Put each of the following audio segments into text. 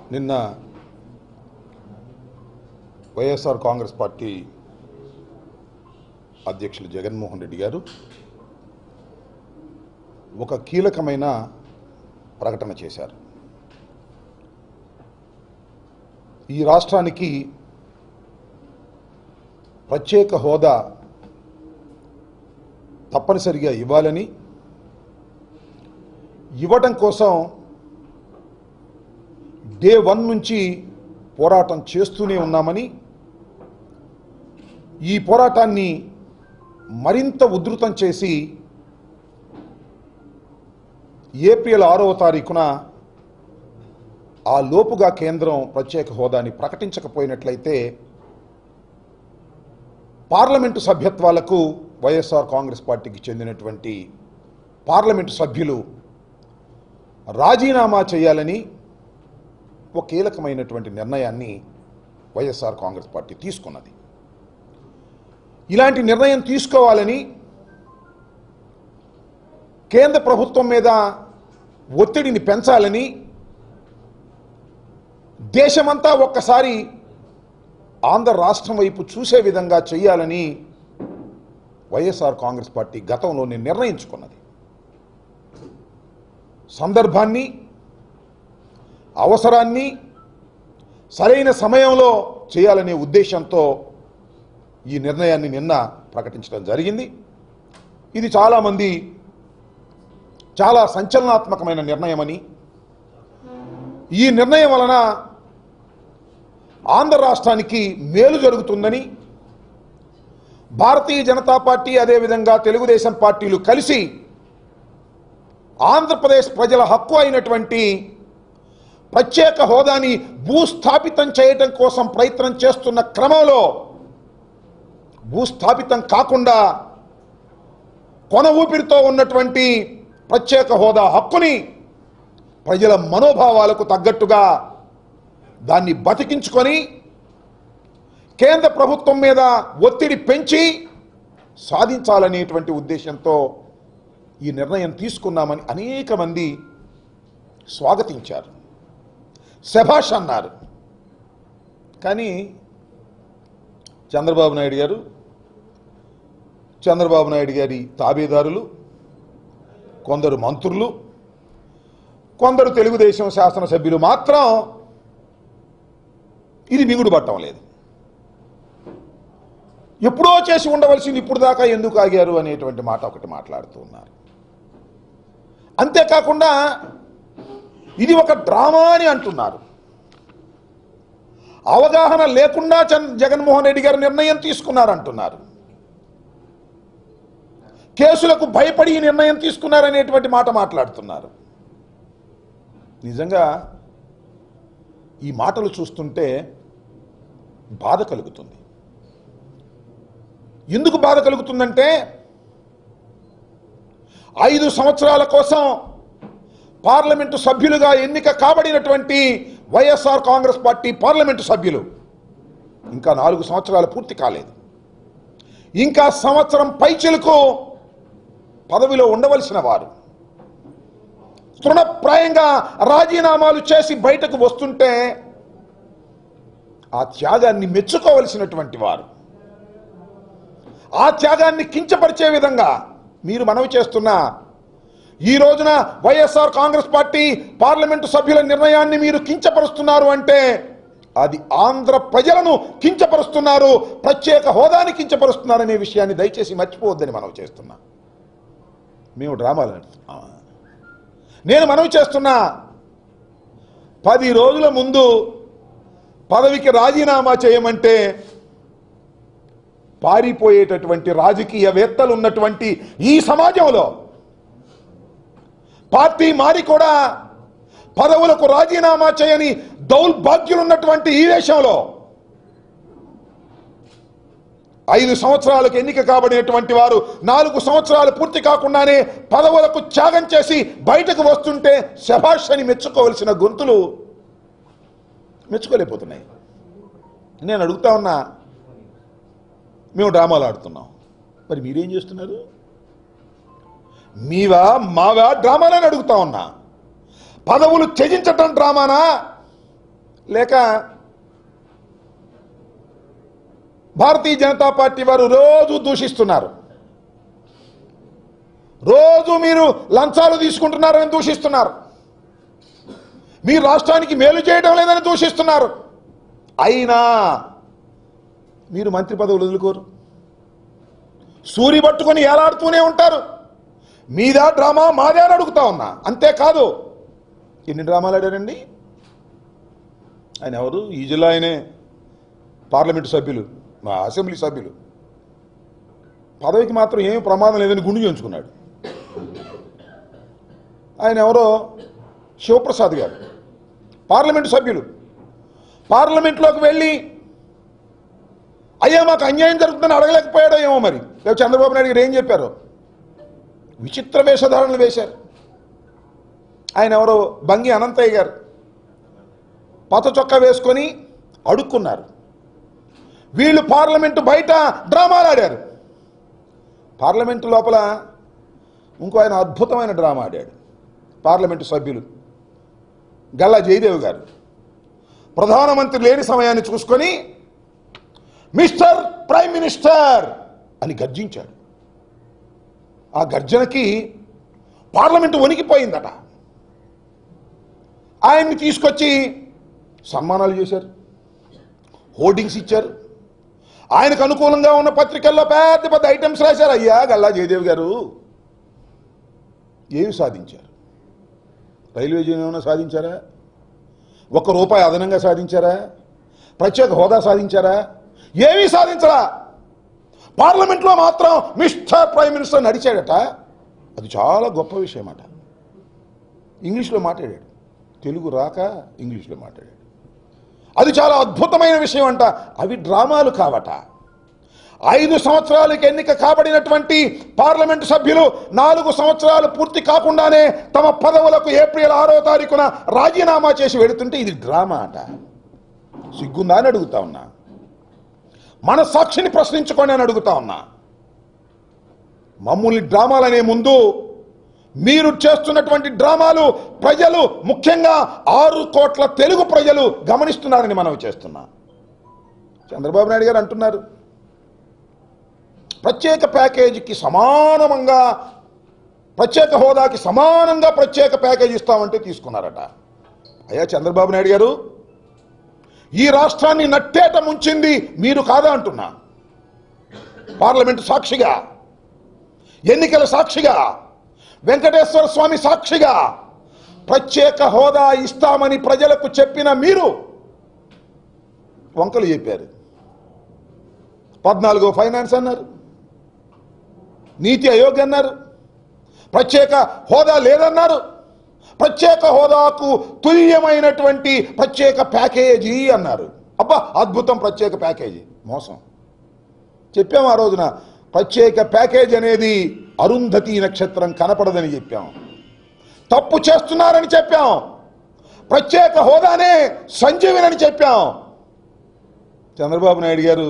నిన్న YSR Congress party అధ్యక్షులు జగన్మోహన్ రెడ్డి గారు ఒక కీలకమైన ప్రకటన చేశారు ఈ రాష్ట్రానికి ప్రత్యేక హోదా తప్పనిసరిగా ఇవ్వాలని ఇవ్వటం కోసం డే వన్ నుంచి పోరాటం చేస్తూనే ఉన్నామని ఈ పోరాటాన్ని మరింత ఉధృతం చేసి ఏప్రిల్ ఆరవ తారీఖున ఆ లోపుగా కేంద్రం ప్రత్యేక హోదాని ప్రకటించకపోయినట్లయితే పార్లమెంటు సభ్యత్వాలకు వైఎస్ఆర్ కాంగ్రెస్ పార్టీకి చెందినటువంటి పార్లమెంటు సభ్యులు రాజీనామా చేయాలని ఒక కీలకమైనటువంటి నిర్ణయాన్ని వైఎస్ఆర్ కాంగ్రెస్ పార్టీ తీసుకున్నది ఇలాంటి నిర్ణయం తీసుకోవాలని కేంద్ర ప్రభుత్వం మీద ఒత్తిడిని పెంచాలని దేశమంతా ఒక్కసారి ఆంధ్ర రాష్ట్రం వైపు చూసే విధంగా చేయాలని వైఎస్ఆర్ కాంగ్రెస్ పార్టీ గతంలోనే నిర్ణయించుకున్నది సందర్భాన్ని అవసరాన్ని సరైన సమయంలో చేయాలనే ఉద్దేశంతో ఈ నిర్ణయాన్ని నిన్న ప్రకటించడం జరిగింది ఇది చాలామంది చాలా సంచలనాత్మకమైన నిర్ణయమని ఈ నిర్ణయం వలన ఆంధ్ర రాష్ట్రానికి మేలు జరుగుతుందని భారతీయ జనతా పార్టీ అదేవిధంగా తెలుగుదేశం పార్టీలు కలిసి ఆంధ్రప్రదేశ్ ప్రజల హక్కు అయినటువంటి ప్రత్యేక హోదాని భూస్థాపితం చేయటం కోసం ప్రయత్నం చేస్తున్న క్రమంలో భూస్థాపితం కాకుండా కొన ఊపిరితో ఉన్నటువంటి ప్రత్యేక హోదా హక్కుని ప్రజల మనోభావాలకు తగ్గట్టుగా దాన్ని బతికించుకొని కేంద్ర ప్రభుత్వం మీద ఒత్తిడి పెంచి సాధించాలనేటువంటి ఉద్దేశంతో ఈ నిర్ణయం తీసుకున్నామని అనేక మంది స్వాగతించారు శభాష్ అన్నారు కానీ చంద్రబాబు నాయుడు గారు చంద్రబాబు నాయుడు గారి తాబేదారులు కొందరు మంత్రులు కొందరు తెలుగుదేశం శాసనసభ్యులు మాత్రం ఇది మింగుడు పట్టం లేదు ఎప్పుడో చేసి ఉండవలసింది ఇప్పుడు దాకా ఎందుకు ఆగారు అనేటువంటి మాట ఒకటి మాట్లాడుతూ ఉన్నారు అంతేకాకుండా ఇది ఒక డ్రామా అని అంటున్నారు అవగాహన లేకుండా చంద్ర జగన్మోహన్ రెడ్డి గారు నిర్ణయం తీసుకున్నారంటున్నారు కేసులకు భయపడి ఈ నిర్ణయం తీసుకున్నారనేటువంటి మాట మాట్లాడుతున్నారు నిజంగా ఈ మాటలు చూస్తుంటే బాధ కలుగుతుంది ఎందుకు బాధ కలుగుతుందంటే ఐదు సంవత్సరాల కోసం పార్లమెంటు సభ్యులుగా ఎన్నిక కాబడినటువంటి వైఎస్ఆర్ కాంగ్రెస్ పార్టీ పార్లమెంటు సభ్యులు ఇంకా నాలుగు సంవత్సరాలు పూర్తి కాలేదు ఇంకా సంవత్సరం పైచిలకు పదవిలో ఉండవలసిన వారు తృణప్రాయంగా రాజీనామాలు చేసి బయటకు వస్తుంటే ఆ త్యాగాన్ని మెచ్చుకోవలసినటువంటి వారు ఆ త్యాగాన్ని కించపరిచే విధంగా మీరు మనవి చేస్తున్న ఈ రోజున వైఎస్ఆర్ కాంగ్రెస్ పార్టీ పార్లమెంటు సభ్యుల నిర్ణయాన్ని మీరు కించపరుస్తున్నారు అంటే అది ఆంధ్ర ప్రజలను కించపరుస్తున్నారు ప్రత్యేక హోదాని కించపరుస్తున్నారు అనే విషయాన్ని దయచేసి మర్చిపోవద్దని మనం చేస్తున్నా మేము డ్రామాలు నడుపుతున్నామా నేను మనవి చేస్తున్నా పది రోజుల ముందు పదవికి రాజీనామా చేయమంటే పారిపోయేటటువంటి రాజకీయవేత్తలు ఉన్నటువంటి ఈ సమాజంలో పార్టీ మారి కూడా పదవులకు రాజీనామా చేయని దౌర్భాగ్యులున్నటువంటి ఈ దేశంలో ఐదు సంవత్సరాలకు ఎన్నిక కాబడినటువంటి వారు నాలుగు సంవత్సరాలు పూర్తి కాకుండానే పదవులకు త్యాగం చేసి బయటకు వస్తుంటే శభాష్ అని మెచ్చుకోవలసిన గొంతులు మెచ్చుకోలేకపోతున్నాయి నేను అడుగుతా ఉన్నా మేము డ్రామాలు ఆడుతున్నాం మరి మీరేం చేస్తున్నారు మీవా మావా డ్రామాలని అడుగుతా ఉన్నా పదవులు త్యజించటం డ్రామానా లేక భారతీయ జనతా పార్టీ వారు రోజు దూషిస్తున్నారు రోజు మీరు లంచాలు తీసుకుంటున్నారని దూషిస్తున్నారు మీ రాష్ట్రానికి మేలు చేయడం లేదని దూషిస్తున్నారు అయినా మీరు మంత్రి పదవులు వదులుకోరు సూరి పట్టుకొని ఏలాడుతూనే ఉంటారు మీదా డ్రామా మాదే అని అడుగుతా ఉన్నా అంతేకాదు ఎన్ని డ్రామాలు ఆడారండి ఆయన ఎవరు ఈ జిల్లా ఆయనే పార్లమెంటు సభ్యులు మా అసెంబ్లీ సభ్యులు పదవికి మాత్రం ఏమి ప్రమాదం లేదని గుండు చేయించుకున్నాడు ఆయన ఎవరో శివప్రసాద్ గారు పార్లమెంటు సభ్యులు పార్లమెంట్లోకి వెళ్ళి అయ్యా మాకు అన్యాయం జరుగుతుందని అడగలేకపోయాడో ఏమో మరి లేకపోతే చంద్రబాబు నాయుడు గారు ఏం చెప్పారు విచిత్ర వేషధారణలు వేశారు ఆయన ఎవరో బంగి అనంతయ్య గారు పత చొక్కా వేసుకొని అడుక్కున్నారు వీళ్ళు పార్లమెంటు బయట డ్రామాలు ఆడారు పార్లమెంటు లోపల ఇంకో ఆయన అద్భుతమైన డ్రామా ఆడాడు పార్లమెంటు సభ్యులు గల్లా జయదేవ్ గారు ప్రధానమంత్రి లేని సమయాన్ని చూసుకొని మిస్టర్ ప్రైమ్ మినిస్టర్ అని గర్జించాడు ఆ గర్జనకి పార్లమెంటు వణికిపోయిందట ఆయన్ని తీసుకొచ్చి సన్మానాలు చేశారు హోర్డింగ్స్ ఇచ్చారు ఆయనకు అనుకూలంగా ఉన్న పత్రికల్లో పెద్ద పెద్ద ఐటమ్స్ రాశారు అయ్యా గల్లా జయదేవ్ గారు ఏమి సాధించారు రైల్వే జోన్ ఏమైనా సాధించారా ఒక్క రూపాయి అదనంగా సాధించారా ప్రత్యేక హోదా సాధించారా ఏమీ సాధించరా పార్లమెంట్లో మాత్రం మిస్టర్ ప్రైమ్ మినిస్టర్ నడిచాడట అది చాలా గొప్ప విషయం అట ఇంగ్లీష్లో మాట్లాడాడు తెలుగు రాక ఇంగ్లీష్లో మాట్లాడాడు అది చాలా అద్భుతమైన విషయం అంట అవి డ్రామాలు కావట ఐదు సంవత్సరాలకు ఎన్నిక కాబడినటువంటి పార్లమెంటు సభ్యులు నాలుగు సంవత్సరాలు పూర్తి కాకుండానే తమ పదవులకు ఏప్రిల్ ఆరో తారీఖున రాజీనామా చేసి వెళుతుంటే ఇది డ్రామా అట సిగ్గుందా అని అడుగుతా ఉన్నా మన సాక్షిని ప్రశ్నించుకోండి అని అడుగుతా ఉన్నా మమ్మల్ని డ్రామాలనే ముందు మీరు చేస్తున్నటువంటి డ్రామాలు ప్రజలు ముఖ్యంగా ఆరు కోట్ల తెలుగు ప్రజలు గమనిస్తున్నారని మనం చేస్తున్నా చంద్రబాబు నాయుడు గారు అంటున్నారు ప్రత్యేక ప్యాకేజీకి సమానంగా ప్రత్యేక హోదాకి సమానంగా ప్రత్యేక ప్యాకేజీ ఇస్తామంటే తీసుకున్నారట అయ్యా చంద్రబాబు నాయుడు గారు ఈ రాష్ట్రాన్ని నట్టేట ముంచింది మీరు కాదా అంటున్నా పార్లమెంటు సాక్షిగా ఎన్నికల సాక్షిగా వెంకటేశ్వర స్వామి సాక్షిగా ప్రత్యేక హోదా ఇస్తామని ప్రజలకు చెప్పిన మీరు వంకలు చెప్పారు పద్నాలుగో ఫైనాన్స్ అన్నారు నీతి ఆయోగ్ అన్నారు ప్రత్యేక హోదా లేదన్నారు ప్రత్యేక హోదాకు తుల్యమైనటువంటి ప్రత్యేక ప్యాకేజీ అన్నారు అబ్బా అద్భుతం ప్రత్యేక ప్యాకేజీ మోసం చెప్పాం ఆ రోజున ప్రత్యేక ప్యాకేజ్ అనేది అరుంధతి నక్షత్రం కనపడదని చెప్పాం తప్పు చేస్తున్నారని చెప్పాం ప్రత్యేక హోదానే సంజీవినని చెప్పాం చంద్రబాబు నాయుడు గారు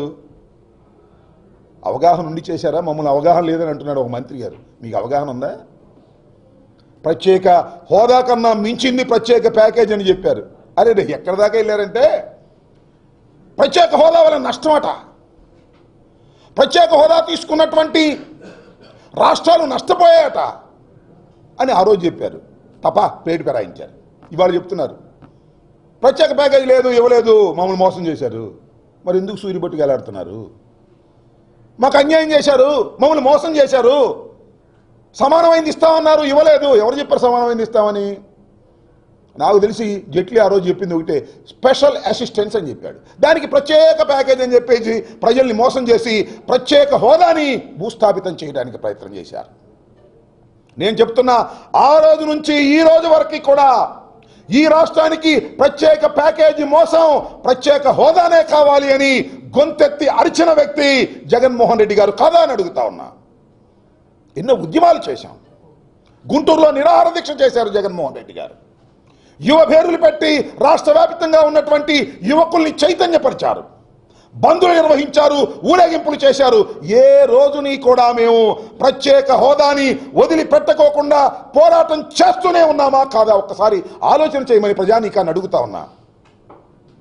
అవగాహన ఉండి చేశారా మమ్మల్ని అవగాహన లేదని అంటున్నాడు ఒక మంత్రి గారు మీకు అవగాహన ఉందా ప్రత్యేక హోదా కన్నా మించింది ప్రత్యేక ప్యాకేజ్ అని చెప్పారు అరే రే ఎక్కడి దాకా వెళ్ళారంటే ప్రత్యేక హోదా వల్ల నష్టమట ప్రత్యేక హోదా తీసుకున్నటువంటి రాష్ట్రాలు నష్టపోయాయట అని ఆ రోజు చెప్పారు తప్ప పేటు పెరాయించారు ఇవాళ చెప్తున్నారు ప్రత్యేక ప్యాకేజ్ లేదు ఇవ్వలేదు మమ్మల్ని మోసం చేశారు మరి ఎందుకు సూర్యబట్టుకు వెళ్ళాడుతున్నారు మాకు అన్యాయం చేశారు మమ్మల్ని మోసం చేశారు సమానమైంది ఇస్తామన్నారు ఇవ్వలేదు ఎవరు చెప్పారు సమానమైంది ఇస్తామని నాకు తెలిసి జైట్లీ ఆ రోజు చెప్పింది ఒకటే స్పెషల్ అసిస్టెన్స్ అని చెప్పాడు దానికి ప్రత్యేక ప్యాకేజ్ అని చెప్పేసి ప్రజల్ని మోసం చేసి ప్రత్యేక హోదాని భూస్థాపితం చేయడానికి ప్రయత్నం చేశారు నేను చెప్తున్నా ఆ రోజు నుంచి ఈ రోజు వరకు కూడా ఈ రాష్ట్రానికి ప్రత్యేక ప్యాకేజీ మోసం ప్రత్యేక హోదానే కావాలి అని గొంతెత్తి అరిచిన వ్యక్తి జగన్మోహన్ రెడ్డి గారు కాదా అని అడుగుతా ఉన్నా ఎన్నో ఉద్యమాలు చేశాం గుంటూరులో నిరాహార దీక్ష చేశారు జగన్మోహన్ రెడ్డి గారు యువ పేరులు పెట్టి రాష్ట్ర వ్యాప్తంగా ఉన్నటువంటి యువకుల్ని చైతన్యపరిచారు బంధులు నిర్వహించారు ఊరేగింపులు చేశారు ఏ రోజుని కూడా మేము ప్రత్యేక హోదాని వదిలిపెట్టుకోకుండా పోరాటం చేస్తూనే ఉన్నామా కాదా ఒక్కసారి ఆలోచన చేయమని ప్రజానీకాన్ని అడుగుతా ఉన్నా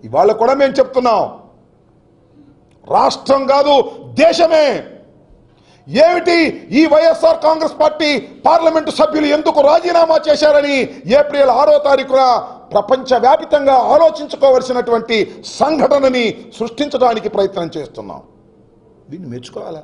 ఇవాళ కూడా మేము చెప్తున్నాం రాష్ట్రం కాదు దేశమే ఏమిటి ఈ వైఎస్ఆర్ కాంగ్రెస్ పార్టీ పార్లమెంటు సభ్యులు ఎందుకు రాజీనామా చేశారని ఏప్రిల్ ఆరో తారీఖున ప్రపంచవ్యాపితంగా ఆలోచించుకోవలసినటువంటి సంఘటనని సృష్టించడానికి ప్రయత్నం చేస్తున్నాం దీన్ని మెచ్చుకోవాలా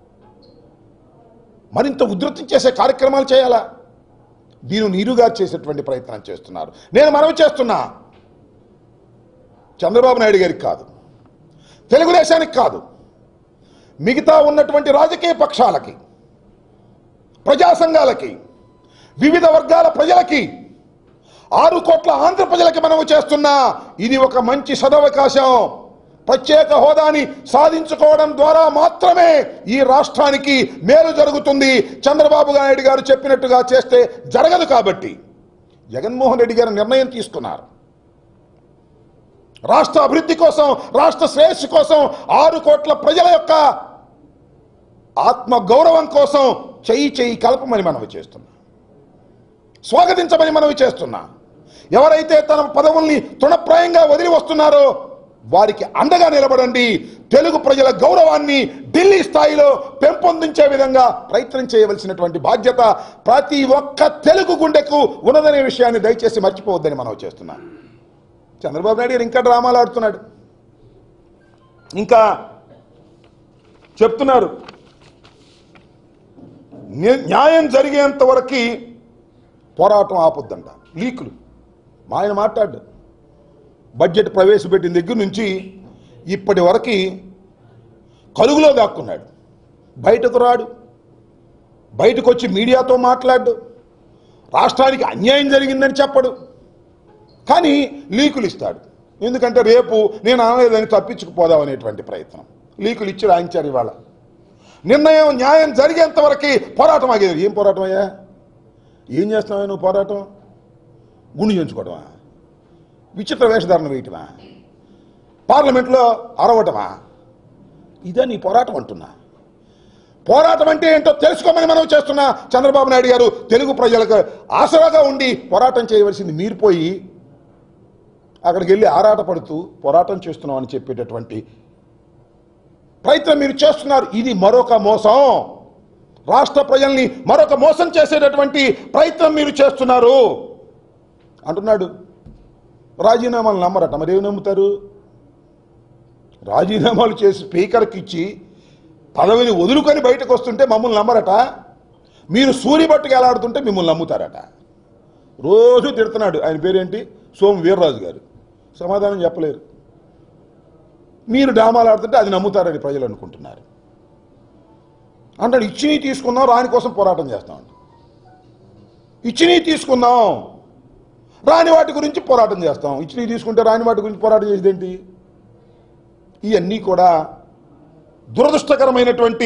మరింత ఉధృతం చేసే కార్యక్రమాలు చేయాలా దీని నీరుగా చేసేటువంటి ప్రయత్నం చేస్తున్నారు నేను మనవి చేస్తున్నా చంద్రబాబు నాయుడు గారికి కాదు తెలుగుదేశానికి కాదు మిగతా ఉన్నటువంటి రాజకీయ పక్షాలకి ప్రజా సంఘాలకి వివిధ వర్గాల ప్రజలకి ఆరు కోట్ల ఆంధ్ర ప్రజలకి మనము చేస్తున్నా ఇది ఒక మంచి సదవకాశం ప్రత్యేక హోదాని సాధించుకోవడం ద్వారా మాత్రమే ఈ రాష్ట్రానికి మేలు జరుగుతుంది చంద్రబాబు నాయుడు గారు చెప్పినట్టుగా చేస్తే జరగదు కాబట్టి జగన్మోహన్ రెడ్డి గారు నిర్ణయం తీసుకున్నారు రాష్ట్ర అభివృద్ధి కోసం రాష్ట్ర శ్రేయస్సు కోసం ఆరు కోట్ల ప్రజల యొక్క ఆత్మ గౌరవం కోసం చెయ్యి చెయ్యి కలపమని మనవి చేస్తున్నా స్వాగతించమని మనవి చేస్తున్నా ఎవరైతే తన పదవుల్ని తృణప్రాయంగా వదిలి వస్తున్నారో వారికి అండగా నిలబడండి తెలుగు ప్రజల గౌరవాన్ని ఢిల్లీ స్థాయిలో పెంపొందించే విధంగా ప్రయత్నం చేయవలసినటువంటి బాధ్యత ప్రతి ఒక్క తెలుగు గుండెకు ఉన్నదనే విషయాన్ని దయచేసి మర్చిపోవద్దని మనం చేస్తున్నా చంద్రబాబు నాయుడు గారు ఇంకా డ్రామాలు ఆడుతున్నాడు ఇంకా చెప్తున్నారు న్య- న్యాయం జరిగేంత వరకు పోరాటం ఆపొద్దంట లీకులు మా ఆయన మాట్లాడు బడ్జెట్ ప్రవేశపెట్టిన దగ్గర నుంచి ఇప్పటి వరకు కలుగులో దాక్కున్నాడు బయటకు రాడు బయటకు వచ్చి మీడియాతో మాట్లాడు రాష్ట్రానికి అన్యాయం జరిగిందని చెప్పడు కానీ లీకులు ఇస్తాడు ఎందుకంటే రేపు నేను అనలేదని తప్పించుకుపోదాం అనేటువంటి ప్రయత్నం లీకులు ఇచ్చి రాయించారు ఇవాళ నిర్ణయం న్యాయం జరిగేంత వరకు పోరాటం ఆగేది ఏం పోరాటం అయ్యా ఏం చేస్తున్నావు నువ్వు పోరాటం గుండు చేయించుకోవడమా విచిత్ర వేషధారణ వేయటమా పార్లమెంట్లో అరవటమా ఇదే నీ పోరాటం అంటున్నా పోరాటం అంటే ఏంటో తెలుసుకోమని మనం చేస్తున్నా చంద్రబాబు నాయుడు గారు తెలుగు ప్రజలకు ఆసరాగా ఉండి పోరాటం చేయవలసింది మీరు పోయి అక్కడికి వెళ్ళి ఆరాట పడుతూ పోరాటం చేస్తున్నాం అని చెప్పేటటువంటి ప్రయత్నం మీరు చేస్తున్నారు ఇది మరొక మోసం రాష్ట్ర ప్రజల్ని మరొక మోసం చేసేటటువంటి ప్రయత్నం మీరు చేస్తున్నారు అంటున్నాడు రాజీనామాలు నమ్మరట మరి ఏమి నమ్ముతారు రాజీనామాలు చేసి స్పీకర్కి ఇచ్చి పదవిని వదులుకొని బయటకు వస్తుంటే మమ్మల్ని నమ్మరట మీరు సూర్యబట్టుకు ఎలాడుతుంటే మిమ్మల్ని నమ్ముతారట రోజు తిడుతున్నాడు ఆయన పేరేంటి సోము వీర్రాజు గారు సమాధానం చెప్పలేరు మీరు డ్రామాలు ఆడుతుంటే అది నమ్ముతారని ప్రజలు అనుకుంటున్నారు అంటాడు ఇచ్చినవి తీసుకుందాం రాని కోసం పోరాటం చేస్తాం ఇచ్చినవి తీసుకుందాం రాని వాటి గురించి పోరాటం చేస్తాం ఇచ్చినవి తీసుకుంటే రాని వాటి గురించి పోరాటం చేసేదేంటి ఇవన్నీ కూడా దురదృష్టకరమైనటువంటి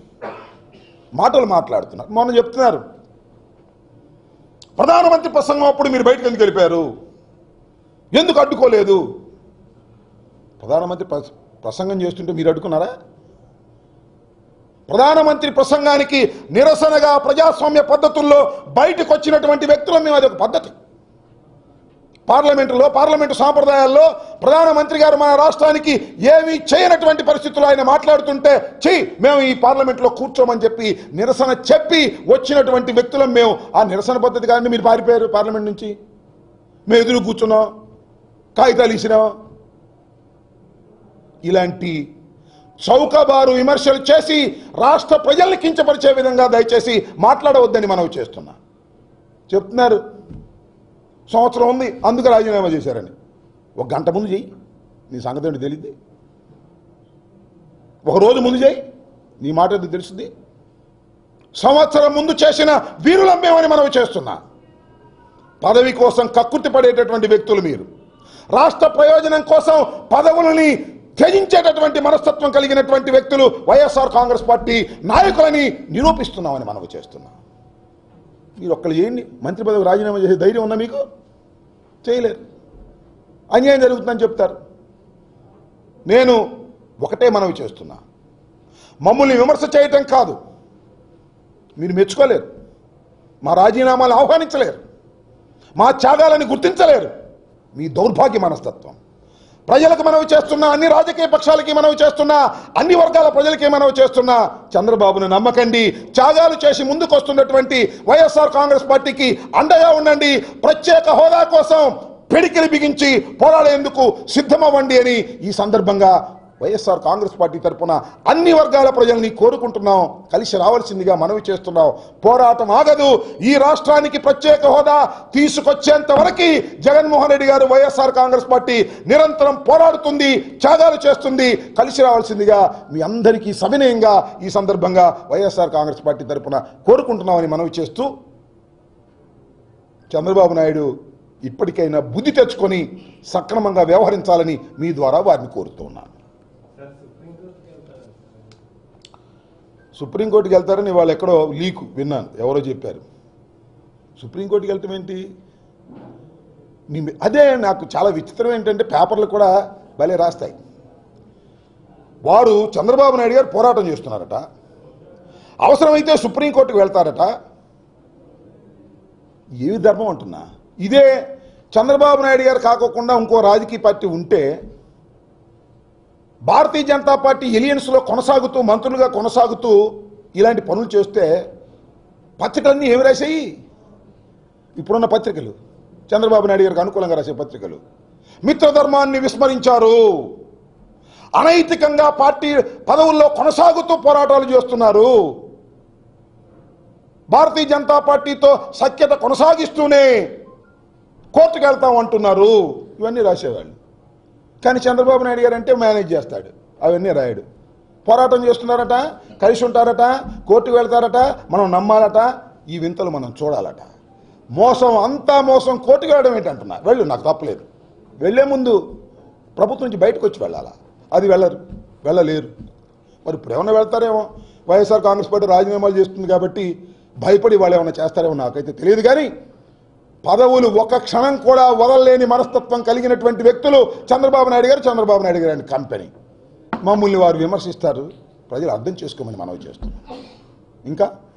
మాటలు మాట్లాడుతున్నారు మొన్న చెప్తున్నారు ప్రధానమంత్రి ప్రసంగం అప్పుడు మీరు బయటకు ఎందుకు వెళ్ళిపోయారు ఎందుకు అడ్డుకోలేదు ప్రధానమంత్రి ప్రస- ప్రసంగం చేస్తుంటే మీరు అడ్డుకున్నారా ప్రధానమంత్రి ప్రసంగానికి నిరసనగా ప్రజాస్వామ్య పద్ధతుల్లో బయటకు వచ్చినటువంటి వ్యక్తులు మేము అది ఒక పద్ధతి పార్లమెంటులో పార్లమెంటు సాంప్రదాయాల్లో ప్రధానమంత్రి గారు మన రాష్ట్రానికి ఏమీ చేయనటువంటి పరిస్థితుల్లో ఆయన మాట్లాడుతుంటే చెయ్యి మేము ఈ పార్లమెంట్లో కూర్చోమని చెప్పి నిరసన చెప్పి వచ్చినటువంటి వ్యక్తులం మేము ఆ నిరసన పద్ధతి కానీ మీరు పారిపోయారు పార్లమెంట్ నుంచి మేము ఎదురు కూర్చున్నాం కాగితాలు ఇచ్చినాం ఇలాంటి చౌకబారు విమర్శలు చేసి రాష్ట్ర ప్రజల్ని కించపరిచే విధంగా దయచేసి మాట్లాడవద్దని మనవి చేస్తున్నా చెప్తున్నారు సంవత్సరం ఉంది అందుకు రాజీనామా చేశారని ఒక గంట ముందు చెయ్యి నీ సంగతి ఏంటో తెలియదు ఒక రోజు ముందు చేయి నీ మాట ఏంటో తెలుస్తుంది సంవత్సరం ముందు చేసిన వీరులమ్మేమని మనవి చేస్తున్నా పదవి కోసం కక్కుర్తి పడేటటువంటి వ్యక్తులు మీరు రాష్ట్ర ప్రయోజనం కోసం పదవులని త్యజించేటటువంటి మనస్తత్వం కలిగినటువంటి వ్యక్తులు వైఎస్ఆర్ కాంగ్రెస్ పార్టీ నాయకులని నిరూపిస్తున్నామని మనవి చేస్తున్నాం మీరు ఒక్కరు చేయండి మంత్రి పదవి రాజీనామా చేసే ధైర్యం ఉందా మీకు చేయలేరు అన్యాయం జరుగుతుందని చెప్తారు నేను ఒకటే మనవి చేస్తున్నా మమ్మల్ని విమర్శ చేయటం కాదు మీరు మెచ్చుకోలేరు మా రాజీనామాలు ఆహ్వానించలేరు మా త్యాగాలని గుర్తించలేరు మీ దౌర్భాగ్య మనస్తత్వం ప్రజలకు మనవి చేస్తున్నా అన్ని రాజకీయ పక్షాలకి మనవి చేస్తున్నా అన్ని వర్గాల ప్రజలకి మనవి చేస్తున్నా చంద్రబాబును నమ్మకండి త్యాగాలు చేసి ముందుకు వస్తున్నటువంటి వైఎస్ఆర్ కాంగ్రెస్ పార్టీకి అండగా ఉండండి ప్రత్యేక హోదా కోసం పిడికిలి బిగించి పోరాడేందుకు సిద్ధమవ్వండి అని ఈ సందర్భంగా వైఎస్ఆర్ కాంగ్రెస్ పార్టీ తరపున అన్ని వర్గాల ప్రజల్ని కోరుకుంటున్నాం కలిసి రావాల్సిందిగా మనవి చేస్తున్నాం పోరాటం ఆగదు ఈ రాష్ట్రానికి ప్రత్యేక హోదా తీసుకొచ్చేంత వరకు జగన్మోహన్ రెడ్డి గారు వైఎస్ఆర్ కాంగ్రెస్ పార్టీ నిరంతరం పోరాడుతుంది త్యాగాలు చేస్తుంది కలిసి రావాల్సిందిగా మీ అందరికీ సవినయంగా ఈ సందర్భంగా వైఎస్ఆర్ కాంగ్రెస్ పార్టీ తరపున కోరుకుంటున్నామని మనవి చేస్తూ చంద్రబాబు నాయుడు ఇప్పటికైనా బుద్ధి తెచ్చుకొని సక్రమంగా వ్యవహరించాలని మీ ద్వారా వారిని కోరుతూ ఉన్నాను సుప్రీంకోర్టుకి వెళ్తారని వాళ్ళు ఎక్కడో లీకు విన్నాను ఎవరో చెప్పారు సుప్రీంకోర్టుకి వెళ్ళటం ఏంటి నీ మీ- అదే నాకు చాలా విచిత్రం ఏంటంటే పేపర్లు కూడా భలే రాస్తాయి వారు చంద్రబాబు నాయుడు గారు పోరాటం చేస్తున్నారట అవసరమైతే సుప్రీంకోర్టుకు వెళ్తారట ఏవి ధర్మం అంటున్నా ఇదే చంద్రబాబు నాయుడు గారు కాకోకుండా ఇంకో రాజకీయ పార్టీ ఉంటే భారతీయ జనతా పార్టీ ఎలియన్స్లో కొనసాగుతూ మంత్రులుగా కొనసాగుతూ ఇలాంటి పనులు చేస్తే పత్రికలన్నీ ఏమి రాశాయి ఇప్పుడున్న పత్రికలు చంద్రబాబు నాయుడు గారికి అనుకూలంగా రాసే పత్రికలు మిత్రధర్మాన్ని విస్మరించారు అనైతికంగా పార్టీ పదవుల్లో కొనసాగుతూ పోరాటాలు చేస్తున్నారు భారతీయ జనతా పార్టీతో సఖ్యత కొనసాగిస్తూనే కోర్టుకు వెళ్తాం అంటున్నారు ఇవన్నీ రాసేవాళ్ళు కానీ చంద్రబాబు నాయుడు గారు అంటే మేనేజ్ చేస్తాడు అవన్నీ రాయడు పోరాటం చేస్తున్నారట కలిసి ఉంటారట కోర్టుకు వెళ్తారట మనం నమ్మాలట ఈ వింతలు మనం చూడాలట మోసం అంతా మోసం కోర్టుకు వెళ్ళడం ఏంటంటున్నా వెళ్ళు నాకు తప్పలేదు వెళ్ళే ముందు ప్రభుత్వం నుంచి బయటకు వచ్చి వెళ్ళాలా అది వెళ్ళరు వెళ్ళలేరు మరి ఇప్పుడు ఏమన్నా వెళ్తారేమో వైఎస్ఆర్ కాంగ్రెస్ పార్టీ రాజీనామాలు చేస్తుంది కాబట్టి భయపడి వాళ్ళు ఏమైనా చేస్తారేమో నాకైతే తెలియదు కానీ పదవులు ఒక క్షణం కూడా వదలలేని మనస్తత్వం కలిగినటువంటి వ్యక్తులు చంద్రబాబు నాయుడు గారు చంద్రబాబు నాయుడు గారు అండ్ కంపెనీ మమ్మల్ని వారు విమర్శిస్తారు ప్రజలు అర్థం చేసుకోమని మనవి చేస్తున్నాం ఇంకా